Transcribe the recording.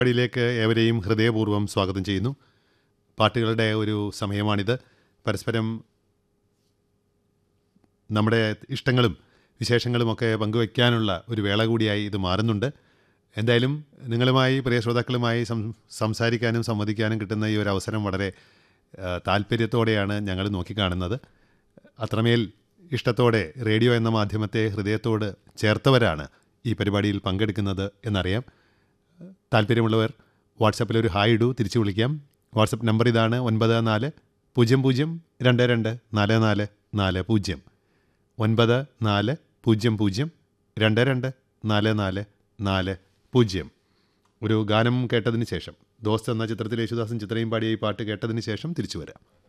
പരിപാടിയിലേക്ക് ഏവരെയും ഹൃദയപൂർവ്വം സ്വാഗതം ചെയ്യുന്നു പാട്ടുകളുടെ ഒരു സമയമാണിത് പരസ്പരം നമ്മുടെ ഇഷ്ടങ്ങളും വിശേഷങ്ങളുമൊക്കെ പങ്കുവയ്ക്കാനുള്ള ഒരു വേള കൂടിയായി ഇത് മാറുന്നുണ്ട് എന്തായാലും നിങ്ങളുമായി പ്രിയ ശ്രോതാക്കളുമായി സം സംസാരിക്കാനും സംവദിക്കാനും കിട്ടുന്ന ഈ ഒരു അവസരം വളരെ ആ, താല്പര്യത്തോടെയാണ് ഞങ്ങൾ നോക്കിക്കാണുന്നത് അത്രമേൽ ഇഷ്ടത്തോടെ റേഡിയോ എന്ന മാധ്യമത്തെ ഹൃദയത്തോട് ചേർത്തവരാണ് ഈ പരിപാടിയിൽ പങ്കെടുക്കുന്നത് എന്നറിയാം താല്പര്യമുള്ളവർ വാട്സപ്പിൽ ഒരു ഹായ് ഇടൂ തിരിച്ചു വിളിക്കാം വാട്സപ്പ് നമ്പർ ഇതാണ് ഒൻപത് നാല് പൂജ്യം പൂജ്യം രണ്ട് രണ്ട് നാല് നാല് നാല് പൂജ്യം ഒൻപത് നാല് പൂജ്യം പൂജ്യം രണ്ട് രണ്ട് നാല് നാല് നാല് പൂജ്യം ഒരു ഗാനം കേട്ടതിന് ശേഷം ദോസ്ത് എന്ന ചിത്രത്തിൽ യേശുദാസും ചിത്രയും പാടിയ ഈ പാട്ട് കേട്ടതിന് ശേഷം തിരിച്ചു വരാം